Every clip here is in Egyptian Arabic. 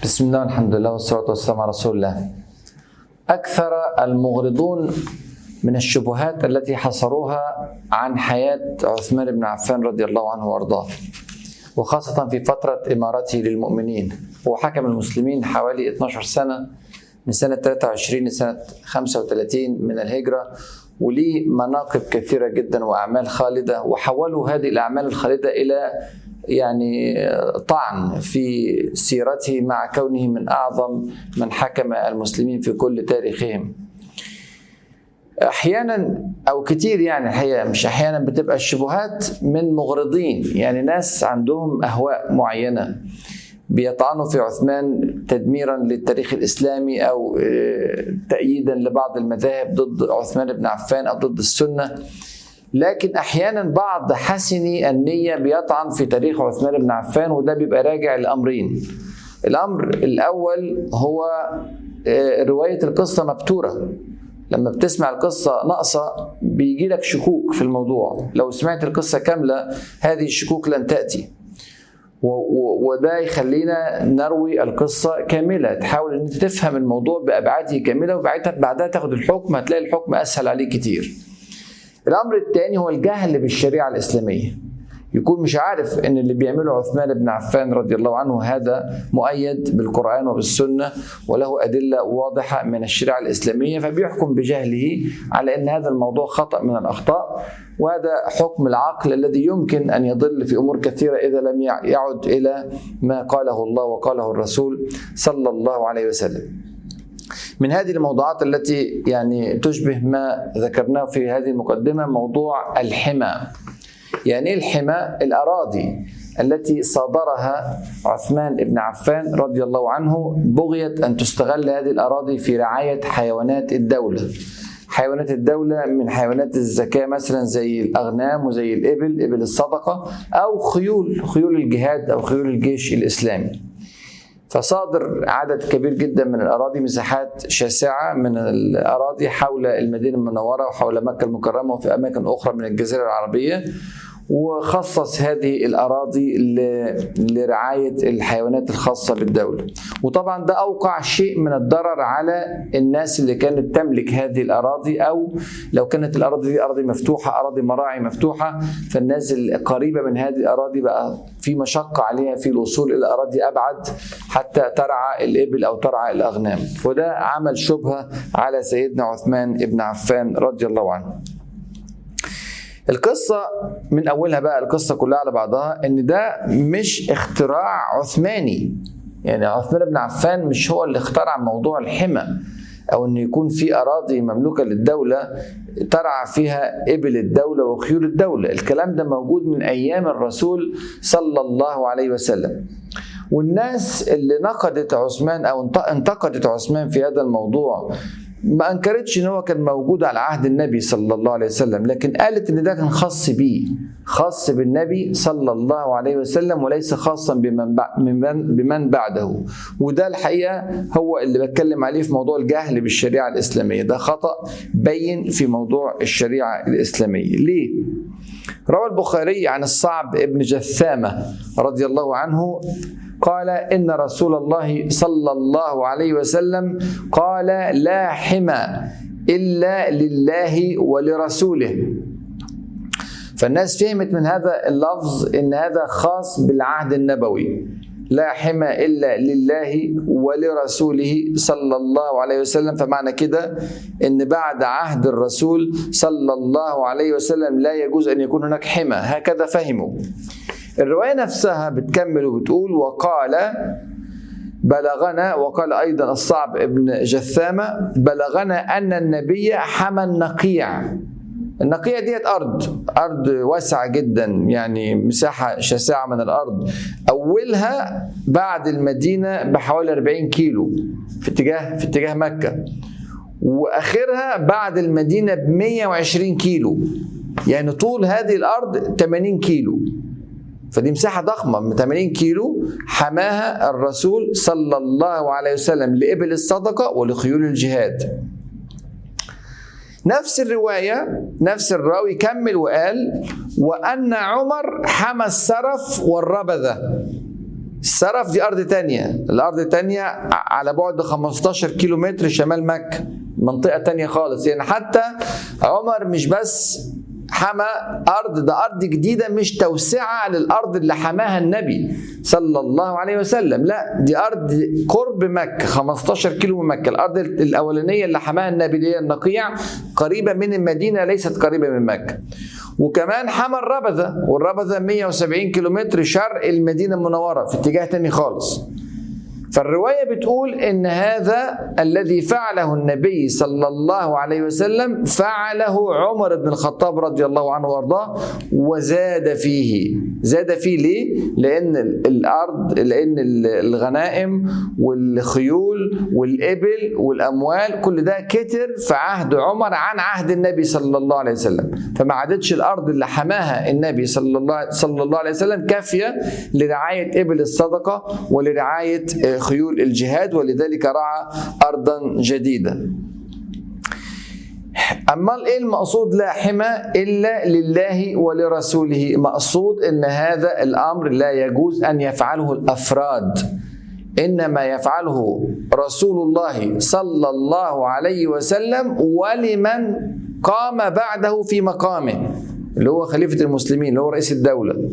بسم الله والحمد لله والصلاة والسلام على رسول الله أكثر المغرضون من الشبهات التي حصروها عن حياة عثمان بن عفان رضي الله عنه وأرضاه وخاصة في فترة إمارته للمؤمنين هو حكم المسلمين حوالي 12 سنة من سنة 23 لسنة 35 من الهجرة وليه مناقب كثيرة جدا وأعمال خالدة وحولوا هذه الأعمال الخالدة إلى يعني طعن في سيرته مع كونه من اعظم من حكم المسلمين في كل تاريخهم. احيانا او كتير يعني الحقيقه مش احيانا بتبقى الشبهات من مغرضين يعني ناس عندهم اهواء معينه بيطعنوا في عثمان تدميرا للتاريخ الاسلامي او تأييدا لبعض المذاهب ضد عثمان بن عفان او ضد السنه لكن احيانا بعض حسني النيه بيطعن في تاريخ عثمان بن عفان وده بيبقى راجع لامرين الامر الاول هو روايه القصه مبتوره لما بتسمع القصه ناقصه بيجي لك شكوك في الموضوع لو سمعت القصه كامله هذه الشكوك لن تاتي وده يخلينا نروي القصه كامله تحاول ان انت تفهم الموضوع بابعاده كامله وبعدها تاخد الحكم هتلاقي الحكم اسهل عليك كتير الامر الثاني هو الجهل بالشريعه الاسلاميه يكون مش عارف ان اللي بيعمله عثمان بن عفان رضي الله عنه هذا مؤيد بالقران وبالسنه وله ادله واضحه من الشريعه الاسلاميه فبيحكم بجهله على ان هذا الموضوع خطا من الاخطاء وهذا حكم العقل الذي يمكن ان يضل في امور كثيره اذا لم يعد الى ما قاله الله وقاله الرسول صلى الله عليه وسلم. من هذه الموضوعات التي يعني تشبه ما ذكرناه في هذه المقدمة موضوع الحمى يعني ايه الحمى الأراضي التي صادرها عثمان بن عفان رضي الله عنه بغية أن تستغل هذه الأراضي في رعاية حيوانات الدولة حيوانات الدولة من حيوانات الزكاة مثلا زي الأغنام وزي الإبل إبل الصدقة أو خيول خيول الجهاد أو خيول الجيش الإسلامي فصادر عدد كبير جدا من الاراضي مساحات شاسعه من الاراضي حول المدينه المنوره وحول مكه المكرمه وفي اماكن اخرى من الجزيره العربيه وخصص هذه الاراضي لرعايه الحيوانات الخاصه بالدوله. وطبعا ده اوقع شيء من الضرر على الناس اللي كانت تملك هذه الاراضي او لو كانت الاراضي دي اراضي مفتوحه اراضي مراعي مفتوحه فالناس القريبه من هذه الاراضي بقى في مشقه عليها في الوصول الى اراضي ابعد حتى ترعى الابل او ترعى الاغنام. وده عمل شبهه على سيدنا عثمان بن عفان رضي الله عنه. القصة من أولها بقى القصة كلها على بعضها إن ده مش اختراع عثماني يعني عثمان بن عفان مش هو اللي اخترع موضوع الحمى أو إن يكون في أراضي مملوكة للدولة ترعى فيها إبل الدولة وخيول الدولة الكلام ده موجود من أيام الرسول صلى الله عليه وسلم والناس اللي نقدت عثمان أو انتقدت عثمان في هذا الموضوع ما انكرتش ان هو كان موجود على عهد النبي صلى الله عليه وسلم لكن قالت ان ده كان خاص بيه خاص بالنبي صلى الله عليه وسلم وليس خاصا بمن بمن بعده وده الحقيقه هو اللي بتكلم عليه في موضوع الجهل بالشريعه الاسلاميه ده خطا بين في موضوع الشريعه الاسلاميه ليه روى البخاري عن الصعب ابن جثامه رضي الله عنه قال إن رسول الله صلى الله عليه وسلم قال لا حمى إلا لله ولرسوله فالناس فهمت من هذا اللفظ إن هذا خاص بالعهد النبوي لا حمى إلا لله ولرسوله صلى الله عليه وسلم فمعنى كده إن بعد عهد الرسول صلى الله عليه وسلم لا يجوز أن يكون هناك حمى هكذا فهموا الرواية نفسها بتكمل وبتقول وقال بلغنا وقال أيضا الصعب ابن جثامة بلغنا أن النبي حمى النقيع النقيع ديت أرض أرض واسعة جدا يعني مساحة شاسعة من الأرض أولها بعد المدينة بحوالي 40 كيلو في اتجاه في اتجاه مكة وآخرها بعد المدينة ب 120 كيلو يعني طول هذه الأرض 80 كيلو فدي مساحة ضخمة من 80 كيلو حماها الرسول صلى الله عليه وسلم لإبل الصدقة ولخيول الجهاد نفس الرواية نفس الراوي كمل وقال وأن عمر حمى السرف والربذة السرف دي ارض تانية الارض التانية على بعد 15 كيلو متر شمال مكة منطقة تانية خالص يعني حتى عمر مش بس حمى ارض ده ارض جديده مش توسعه للارض اللي حماها النبي صلى الله عليه وسلم لا دي ارض قرب مكه 15 كيلو من مكه الارض الاولانيه اللي حماها النبي اللي هي النقيع قريبه من المدينه ليست قريبه من مكه وكمان حمى الربذه والربذه 170 كيلو متر شرق المدينه المنوره في اتجاه تاني خالص فالرواية بتقول إن هذا الذي فعله النبي صلى الله عليه وسلم فعله عمر بن الخطاب رضي الله عنه وارضاه وزاد فيه زاد فيه ليه؟ لأن الأرض لأن الغنائم والخيول والإبل والأموال كل ده كتر في عهد عمر عن عهد النبي صلى الله عليه وسلم فما عادتش الأرض اللي حماها النبي صلى الله صلى الله عليه وسلم كافية لرعاية إبل الصدقة ولرعاية خيول الجهاد ولذلك رعى أرضا جديدة أما إيه المقصود لا حمى إلا لله ولرسوله مقصود أن هذا الأمر لا يجوز أن يفعله الأفراد إنما يفعله رسول الله صلى الله عليه وسلم ولمن قام بعده في مقامه اللي هو خليفة المسلمين اللي هو رئيس الدولة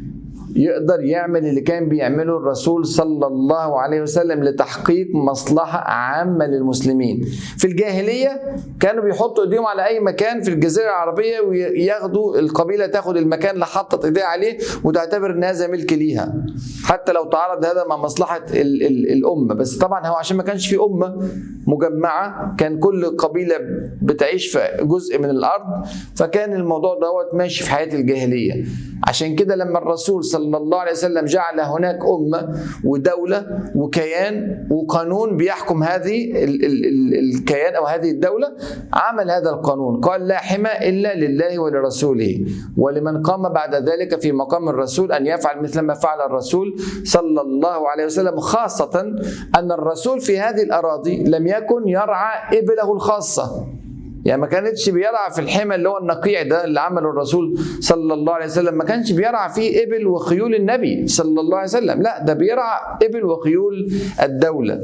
يقدر يعمل اللي كان بيعمله الرسول صلى الله عليه وسلم لتحقيق مصلحة عامة للمسلمين في الجاهلية كانوا بيحطوا ايديهم على اي مكان في الجزيرة العربية وياخدوا القبيلة تاخد المكان اللي حطت ايديها عليه وتعتبر ان هذا ملك ليها حتى لو تعارض هذا مع مصلحة ال ال الأمة بس طبعا هو عشان ما كانش في أمة مجمعة كان كل قبيلة بتعيش في جزء من الأرض فكان الموضوع دوت ماشي في حياة الجاهلية عشان كده لما الرسول صلى الله عليه وسلم جعل هناك أمة ودولة وكيان وقانون بيحكم هذه ال ال ال الكيان أو هذه الدولة عمل هذا القانون قال لا حمى إلا لله ولرسوله ولمن قام بعد ذلك في مقام الرسول أن يفعل مثل ما فعل الرسول صلى الله عليه وسلم خاصة أن الرسول في هذه الأراضي لم يكن يرعى إبله الخاصة يعني ما كانتش بيرعى في الحمى اللي هو النقيع ده اللي عمله الرسول صلى الله عليه وسلم ما كانش بيرعى فيه ابل وخيول النبي صلى الله عليه وسلم لا ده بيرعى ابل وخيول الدوله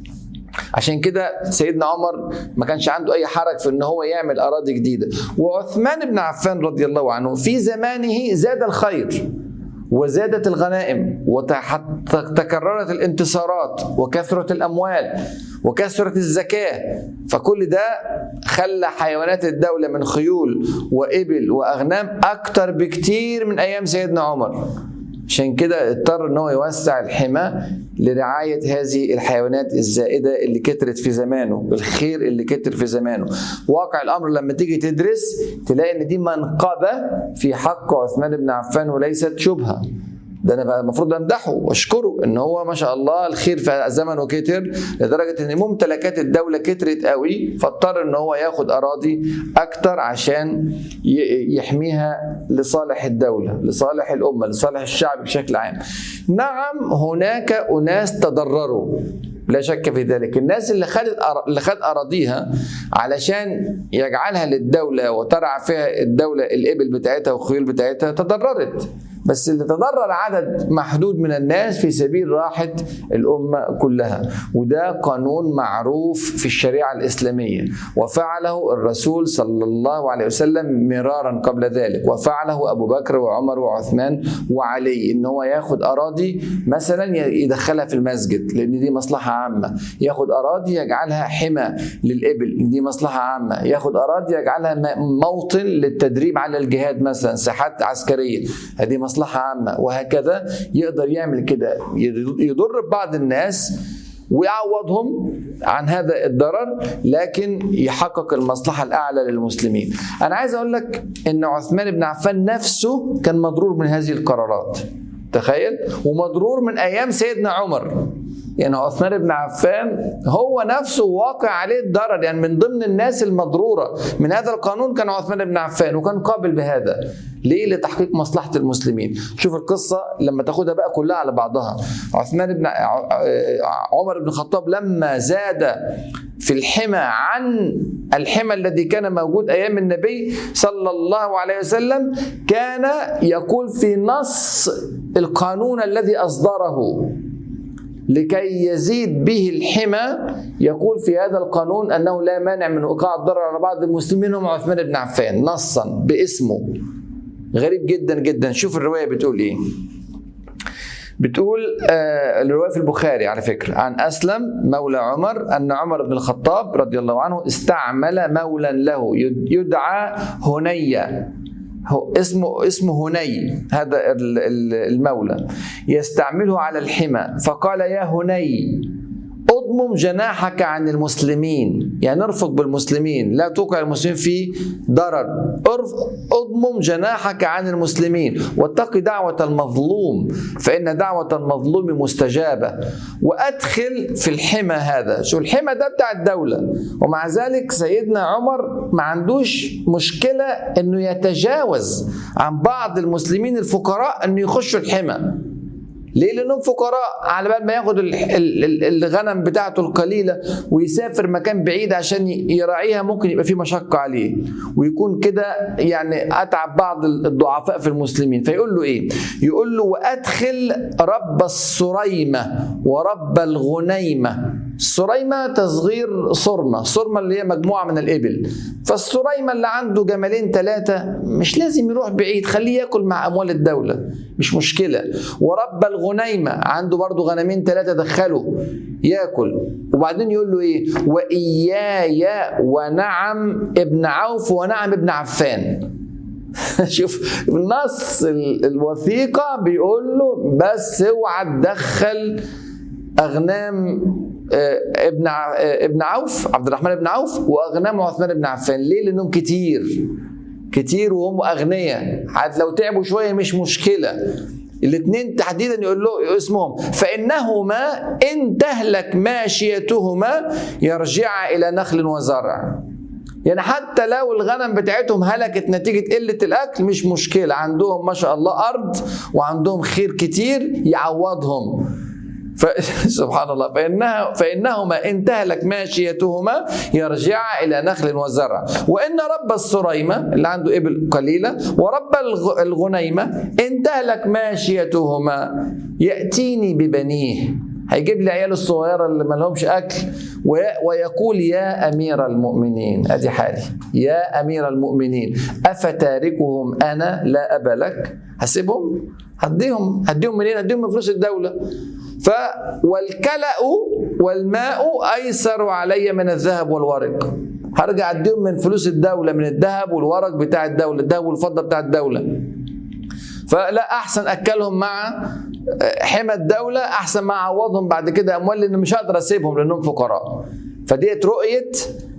عشان كده سيدنا عمر ما كانش عنده اي حرج في ان هو يعمل اراضي جديده وعثمان بن عفان رضي الله عنه في زمانه زاد الخير وزادت الغنائم وتكررت الانتصارات وكثرت الاموال وكثرت الزكاه فكل ده خلى حيوانات الدوله من خيول وابل واغنام اكتر بكتير من ايام سيدنا عمر عشان كده اضطر ان هو يوسع الحمى لرعايه هذه الحيوانات الزائده اللي كترت في زمانه الخير اللي كتر في زمانه واقع الامر لما تيجي تدرس تلاقي ان دي منقبه في حق عثمان بن عفان وليست شبهه ده انا بقى المفروض امدحه واشكره ان هو ما شاء الله الخير في زمنه كتر لدرجه ان ممتلكات الدوله كترت قوي فاضطر ان هو ياخد اراضي اكتر عشان يحميها لصالح الدوله لصالح الامه لصالح الشعب بشكل عام نعم هناك اناس تضرروا لا شك في ذلك الناس اللي خدت اللي خد اراضيها علشان يجعلها للدوله وترعى فيها الدوله الابل بتاعتها والخيول بتاعتها تضررت بس اللي تضرر عدد محدود من الناس في سبيل راحة الأمة كلها وده قانون معروف في الشريعة الإسلامية وفعله الرسول صلى الله عليه وسلم مرارا قبل ذلك وفعله أبو بكر وعمر وعثمان وعلي إن هو ياخد أراضي مثلا يدخلها في المسجد لأن دي مصلحة عامة ياخد أراضي يجعلها حمى للإبل دي مصلحة عامة ياخد أراضي يجعلها موطن للتدريب على الجهاد مثلا ساحات عسكرية هذه مصلحة عامة وهكذا يقدر يعمل كده يضر بعض الناس ويعوضهم عن هذا الضرر لكن يحقق المصلحة الأعلى للمسلمين أنا عايز أقول لك أن عثمان بن عفان نفسه كان مضرور من هذه القرارات تخيل ومضرور من أيام سيدنا عمر يعني عثمان بن عفان هو نفسه واقع عليه الضرر يعني من ضمن الناس المضروره من هذا القانون كان عثمان بن عفان وكان قابل بهذا ليه لتحقيق مصلحه المسلمين شوف القصه لما تاخدها بقى كلها على بعضها عثمان بن عمر بن الخطاب لما زاد في الحمى عن الحمى الذي كان موجود ايام النبي صلى الله عليه وسلم كان يقول في نص القانون الذي اصدره لكي يزيد به الحمى يقول في هذا القانون انه لا مانع من ايقاع الضرر على بعض المسلمين هم عثمان بن عفان نصا باسمه غريب جدا جدا شوف الروايه بتقول ايه بتقول آه الروايه في البخاري على فكره عن اسلم مولى عمر ان عمر بن الخطاب رضي الله عنه استعمل مولا له يدعى هنيه هو اسمه اسمه هني هذا المولى يستعمله على الحمى فقال يا هني اضمم جناحك عن المسلمين يعني ارفق بالمسلمين لا توقع المسلمين في ضرر اضمم جناحك عن المسلمين واتق دعوة المظلوم فإن دعوة المظلوم مستجابة وأدخل في الحمى هذا شو الحمى ده بتاع الدولة ومع ذلك سيدنا عمر ما عندوش مشكلة أنه يتجاوز عن بعض المسلمين الفقراء أنه يخشوا الحمى ليه؟ لانهم فقراء على بال ما ياخد الغنم بتاعته القليله ويسافر مكان بعيد عشان يراعيها ممكن يبقى في مشقه عليه ويكون كده يعني اتعب بعض الضعفاء في المسلمين فيقول له ايه؟ يقول له وادخل رب الصريمه ورب الغنيمه السريمة تصغير صرمة صرمة اللي هي مجموعة من الإبل فالسريمة اللي عنده جمالين ثلاثة مش لازم يروح بعيد خليه ياكل مع أموال الدولة مش مشكلة ورب الغنيمة عنده برضه غنمين ثلاثة دخله ياكل وبعدين يقول له إيه وإياي ونعم ابن عوف ونعم ابن عفان شوف النص الوثيقة بيقول له بس اوعى تدخل أغنام ابن ابن عوف عبد الرحمن بن عوف واغنام عثمان بن عفان ليه لانهم كتير كتير وهم اغنياء حتى لو تعبوا شويه مش مشكله الاثنين تحديدا يقول له اسمهم فانهما ان تهلك ماشيتهما يرجع الى نخل وزرع يعني حتى لو الغنم بتاعتهم هلكت نتيجة قلة الأكل مش مشكلة عندهم ما شاء الله أرض وعندهم خير كتير يعوضهم سبحان الله فإنها فإنهما إن تهلك ماشيتهما يرجع إلى نخل وزرع وإن رب السريمة اللي عنده إبل قليلة ورب الغنيمة إن تهلك ماشيتهما يأتيني ببنيه هيجيب لي عياله الصغيره اللي ما لهمش اكل ويقول يا امير المؤمنين ادي حالي يا امير المؤمنين افتاركهم انا لا ابا لك هسيبهم هديهم هديهم منين هديهم من فلوس الدوله ف والكلأ والماء أيسر علي من الذهب والورق هرجع أديهم من فلوس الدولة من الذهب والورق بتاع الدولة الذهب والفضة بتاع الدولة فلا أحسن أكلهم مع حمى الدولة أحسن ما أعوضهم بعد كده أموال لأن مش هقدر أسيبهم لأنهم فقراء فديت رؤية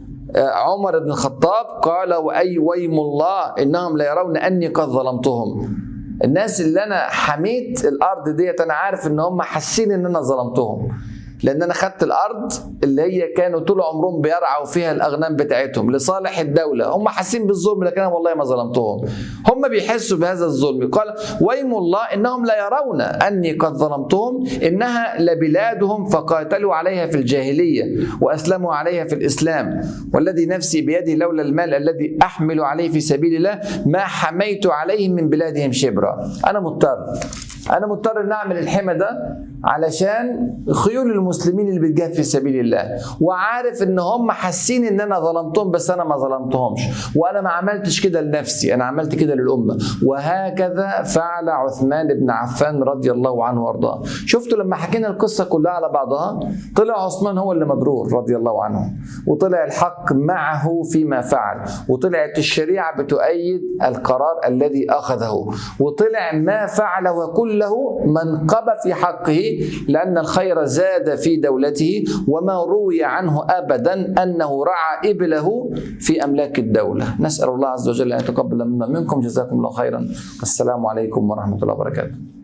عمر بن الخطاب قال وأي ويم الله إنهم لا يرون أني قد ظلمتهم الناس اللي انا حميت الارض ديت انا عارف ان هم حاسين ان انا ظلمتهم لان انا خدت الارض اللي هي كانوا طول عمرهم بيرعوا فيها الاغنام بتاعتهم لصالح الدوله هم حاسين بالظلم لكن انا والله ما ظلمتهم هم بيحسوا بهذا الظلم قال ويم الله انهم لا يرون اني قد ظلمتهم انها لبلادهم فقاتلوا عليها في الجاهليه واسلموا عليها في الاسلام والذي نفسي بيدي لولا المال الذي احمل عليه في سبيل الله ما حميت عليهم من بلادهم شبرا انا مضطر انا مضطر ان اعمل الحمى ده علشان خيول المسلمين اللي بتجاهد في سبيل الله وعارف ان هم حاسين ان انا ظلمتهم بس انا ما ظلمتهمش وانا ما عملتش كده لنفسي انا عملت كده للامه وهكذا فعل عثمان بن عفان رضي الله عنه وارضاه شفتوا لما حكينا القصه كلها على بعضها طلع عثمان هو اللي مضرور رضي الله عنه وطلع الحق معه فيما فعل وطلعت الشريعه بتؤيد القرار الذي اخذه وطلع ما فعله كله منقبه في حقه لأن الخير زاد في دولته وما روي عنه أبدا أنه رعى إبله في أملاك الدولة نسأل الله عز وجل أن يتقبل منا منكم جزاكم الله خيرا السلام عليكم ورحمة الله وبركاته